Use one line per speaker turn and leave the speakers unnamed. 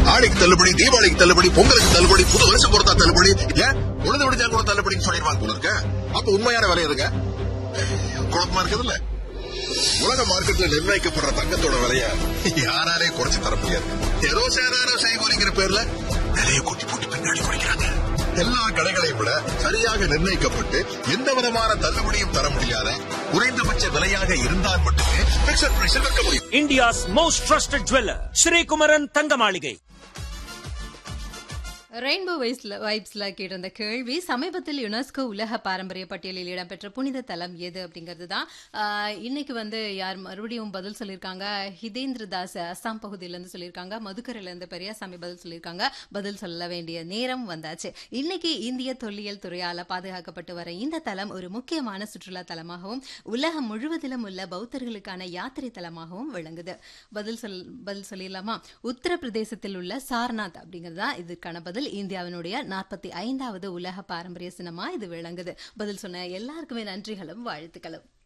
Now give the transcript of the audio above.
ஆடிக்கு தள்ளுபடி தீபாவளிக்கு தள்ளுபடி பொங்கலுக்கு தள்ளுபடி புது வருஷம் பொறுத்தா தள்ளுபடி ஏன் உழுது விடுஞ்சா கூட தள்ளுபடின்னு சொல்லிடுவாங்க போல இருக்க அப்ப உண்மையான விலை இருக்க குழப்பமா இருக்குதுல்ல உலக மார்க்கெட்ல நிர்ணயிக்கப்படுற தங்கத்தோட விலைய யாராலே குறைச்சு தர முடியாது ஏதோ சேதாரம் செய்கூலிங்கிற பேர்ல விலையை கூட்டி போட்டு பின்னாடி குறைக்கிறாங்க எல்லா கடைகளையும் விட சரியாக நிர்ணயிக்கப்பட்டு எந்த விதமான தள்ளுபடியும் தர முடியாத குறைந்தபட்ச விலையாக இருந்தால் மட்டுமே பிக்சர் பிரைஸில் விற்க முடியும்
India's most trusted jeweler, Sri Kumaran Tangamalige.
Rainbow வைஸ்ல வைப்ஸ்ல கேட்டிருந்த கேள்வி சமீபத்தில் யுனெஸ்கோ உலக பாரம்பரிய பட்டியலில் இடம்பெற்ற புனித தலம் எது அப்படிங்கிறது தான் ஆஹ், இன்னைக்கு வந்து யார் மறுபடியும் பதில் சொல்லியிருக்காங்க ஹிதேந்திர தாஸ் அஸ்ஸாம் பகுதியிலேருந்து சொல்லியிருக்காங்க மதுக்கரையிலேருந்து பெரியசாமி பதில் சொல்லியிருக்காங்க பதில் சொல்ல வேண்டிய நேரம் வந்தாச்சு இன்னைக்கு இந்திய தொல்லியல் துறையால பாதுகாக்கப்பட்டு வர இந்த தலம் ஒரு முக்கியமான சுற்றுலா தலமாகவும் உலகம் முழுவதிலும் உள்ள பௌத்தர்களுக்கான யாத்திரை தலமாகவும் விளங்குது பதில் சொல் பதில் சொல்லிடலாமா உத்தரப்பிரதேசத்தில் உள்ள சார்நாத் அப்படிங்கிறது தான் இதுக்கான பதில் இந்தியாவினுடைய நாற்பத்தி ஐந்தாவது உலக பாரம்பரிய சின்னமா இது விளங்குது பதில் சொன்ன எல்லாருக்குமே நன்றிகளும் வாழ்த்துக்களும்